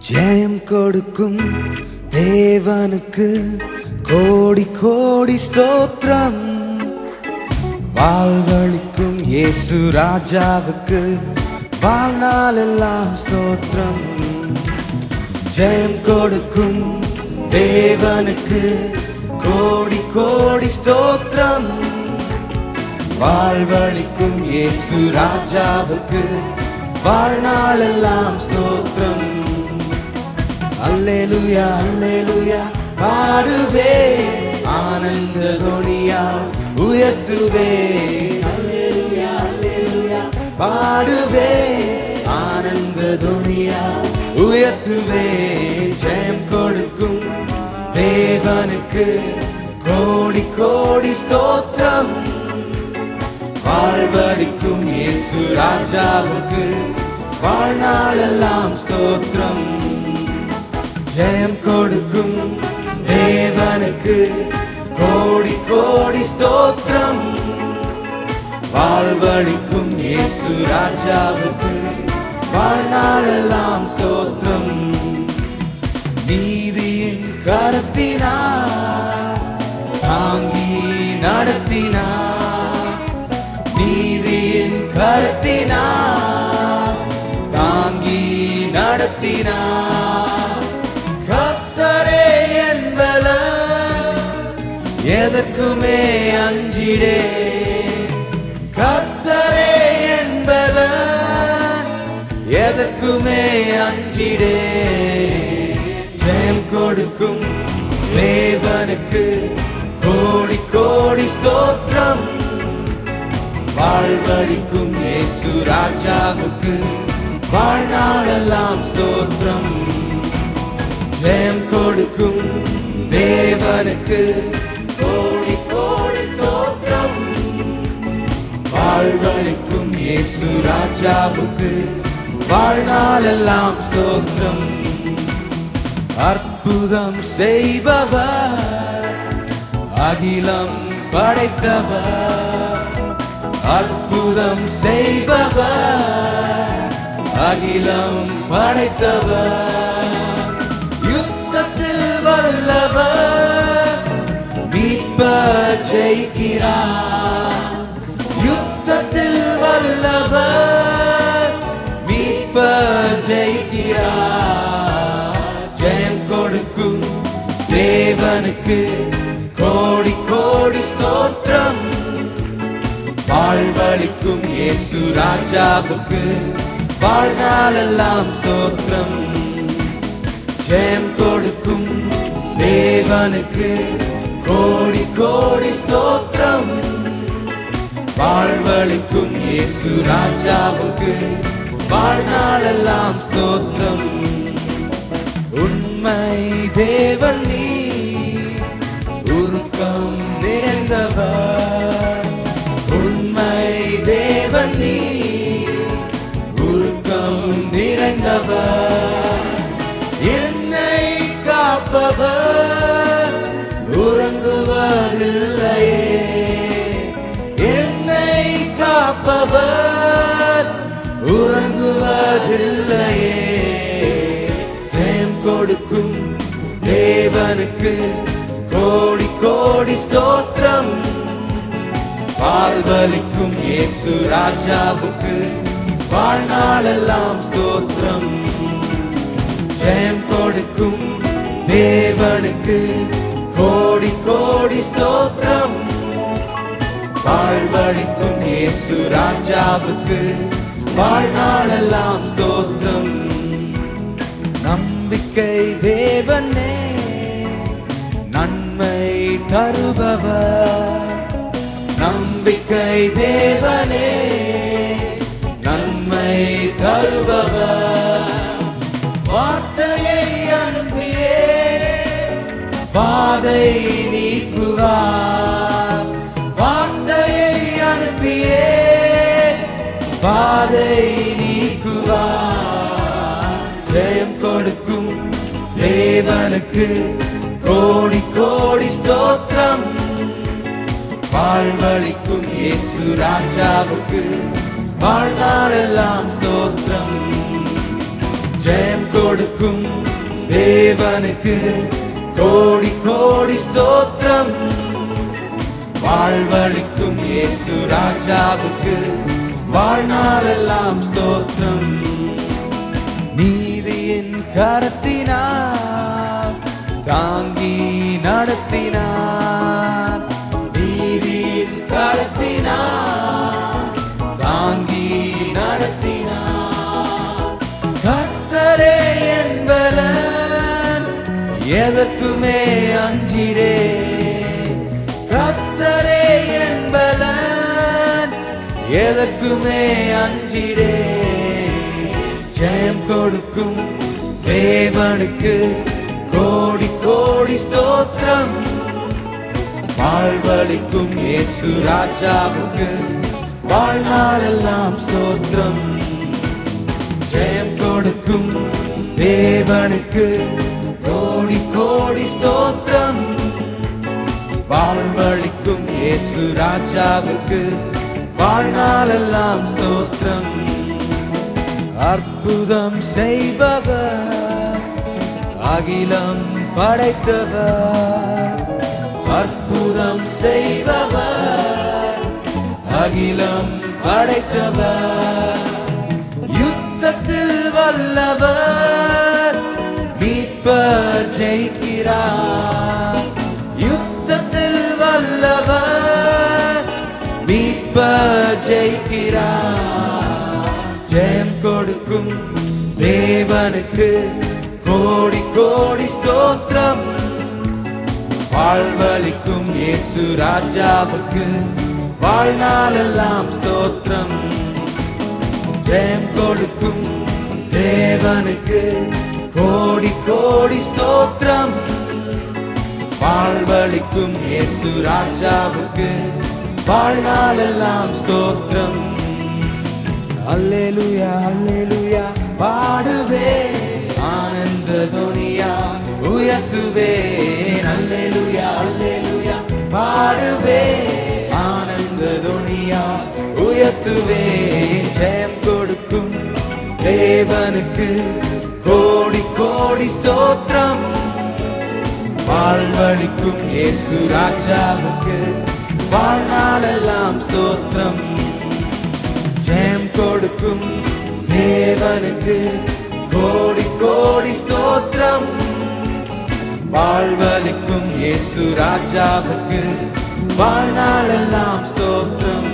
ஜெயம் கொடுக்கும் தேவனுக்கு கோடி கோடி ஸ்தோத்திரம் வாழ்வழிக்கும் இயேசு ராஜாவுக்கு வாழ்நாளெல்லாம் ஸ்தோத்திரம் ஜெயம் கொடுக்கும் தேவனுக்கு கோடி கோடி ஸ்தோத்திரம் வாழ்வழிக்கும் இயேசு ராஜாவுக்கு வாழ்நாளெல்லாம் ஸ்தோத்திரம் அல்லேலுயா அல்லேலுயா பாடுவே ஆனந்த துணியா உயர்த்துவே அல்லேலுயா அல்லேலுயா பாடுவே ஆனந்த துணியா உயர்த்துவே ஜெயம் கொடுக்கும் தேவனுக்கு கோடி கோடி ஸ்தோத்திரம் வாழ்வழிக்கும் இயேசு ராஜாவுக்கு வாழ்நாளெல்லாம் ஸ்தோத்திரம் ஜெயம் கொடுக்கும் தேவனுக்கு கோடி கோடி ஸ்தோத்திரம் வாழ்வழிக்கும் இயேசு ராஜாவுக்கு வாழ்நாளெல்லாம் ஸ்தோத்திரம் நீதியின் கரத்தினார் தாங்கி நடத்தினார் நீதியின் கரத்தினார் தாங்கி நடத்தினார் கத்தரே என்பல எதற்குமே அஞ்சிடே கத்தரே என்பல எதற்குமே அஞ்சிடே ஜெயம் கொடுக்கும் தேவனுக்கு கோடி கோடி ஸ்தோத்திரம் வாழ்வழிக்கும் இயேசு ராஜாவுக்கு வாழ்நாளெல்லாம் ஸ்தோத்திரம் ஜெயம் கொடுக்கும் தேவனுக்கு கோடி கோடி ஸ்தோத்திரம் வாழ்வழிக்கும் இயேசு ராஜாவுக்கு வாழ்நாளெல்லாம் ஸ்தோத்திரம் அற்புதம் செய்பவர் அகிலம் படைத்தவர் அற்புதம் செய்பவர் அகிலம் படைத்தவர் யுத்தத்தில் வல்லவர் மீட்ப ஜெயிக்கிறார் யுத்தத்தில் வல்லவர் மீட்ப ஜெயிக்கிறார் ஜெயம் கொடுக்கும் தேவனுக்கு கோடி கோடி ஸ்தோத்திரம் வாழ்வழிக்கும் இயேசு ராஜாவுக்கு வாழ்நாளெல்லாம் ஸ்தோத்திரம் ஜெயம் கொடுக்கும் தேவனுக்கு கோடி கோடி ஸ்தோத்திரம் வாழ்வழிக்கும் இயேசு ராஜாவுக்கு வாழ்நாளெல்லாம் ஸ்தோத்திரம் உண்மை தேவன் நீ உருக்கம் நிறைந்தவர் உண்மை தேவன் நீ உருக்கம் நிறைந்தவர் என்னை காப்பவர் உறங்குவதில்லையே என்னை காப்பவர் உறங்குவதில்லையே ஜெயம் கொடுக்கும் தேவனுக்கு கோடி கோடி ஸ்தோத்திரம் வாழ்வழிக்கும் இயேசு ராஜாவுக்கு வாழ்நாளெல்லாம் ஸ்தோத்திரம் ஜெயம் கொடுக்கும் தேவனுக்கு கோடி கோடி ஸ்தோத்திரம் வாழ்வழிக்கும் இயேசு ராஜாவுக்கு வாழ்நாளெல்லாம் ஸ்தோத்திரம் நம்பிக்கை தேவனே நன்மை தருபவர் நம்பிக்கை தேவனே நன்மை தருபவர் வார்த்தையை அனுப்பியே பாதை நீக்குவார் வார்த்தையை அனுப்பியே பாதை நீக்குவார் ஜெயம் கொடுக்கும் தேவனுக்கு கோடி கோடி ஸ்தோத்திரம் வாழ்வழிக்கும் இயேசு ராஜாவுக்கு வாழ்நாளெல்லாம் ஸ்தோத்திரம் ஜெயம் கொடு கொடுக்கும் தேவனுக்கு கோடி கோடி ஸ்தோத்திரம் வாழ்வழிக்கும் இயேசு ராஜாவுக்கு வாழ்நாளெல்லாம் ஸ்தோத்திரம் நீதியின் கரத்தினார் தாங்கி நடத்தினார் நீதியின் கரத்தினார் தாங்கி நடத்தினார் கர்த்தரே என்பலன் எதற்குமே அஞ்சிடே கர்த்தரே என்பலன் எதற்குமே அஞ்சிடே ஜெயம் கொடுக்கும் தேவனுக்கு கோடி கோடி ஸ்தோத்திரம் வாழ்வழிக்கும் இயேசு ராஜாவுக்கு வாழ்நாளெல்லாம் ஸ்தோத்திரம் ஜெயம் கொடுக்கும் தேவனுக்கு கோடி கோடி ஸ்தோத்திரம் வாழ்வழிக்கும் இயேசு ராஜாவுக்கு வாழ்நாளெல்லாம் ஸ்தோத்திரம் அற்புதம் செய்பவர் அகிலம் படைத்தவர் அற்புதம் செய்பவர் அகிலம் படைத்தவர் யுத்தத்தில் வல்லவர் மீட்பர் ஜெயிக்கிறார் யுத்தத்தில் வல்லவர் மீட்பர் ஜெயிக்கிறார் ஜெயம் கொடுக்கும் தேவனுக்கு கோடி கோடி ஸ்தோத்திரம் வாழ்வழிக்கும் இயேசு ராஜாவுக்கு வாழ்நாளெல்லாம் ஸ்தோத்திரம் ஜெயம் கொடுக்கும் தேவனுக்கு கோடி கோடி ஸ்தோத்திரம் வாழ்வழிக்கும் இயேசு ராஜாவுக்கு வாழ்நாளெல்லாம் ஸ்தோத்திரம் அல்லேலுயா அல்லேலுயா பாடுவே ஆனந்த துனியா உயர்த்துவேன் அல்லேலுயா அல்லேலுயா பாடுவே ஆனந்த துனியா உயர்த்துவேன் ஜெயம் கொடுக்கும் தேவனுக்கு கோடி கோடி ஸ்தோத்திரம் வாழ்வழிக்கும் இயேசு ராஜாவுக்கு வாழ்நாளெல்லாம் ஸ்தோத்திரம் ஜெயம் கொடுக்கும் தேவனுக்கு கோடி கோடி ஸ்தோத்திரம் வாழ்வழிக்கும் இயேசு ராஜாவுக்கு வாழ்நாளெல்லாம் ஸ்தோத்திரம்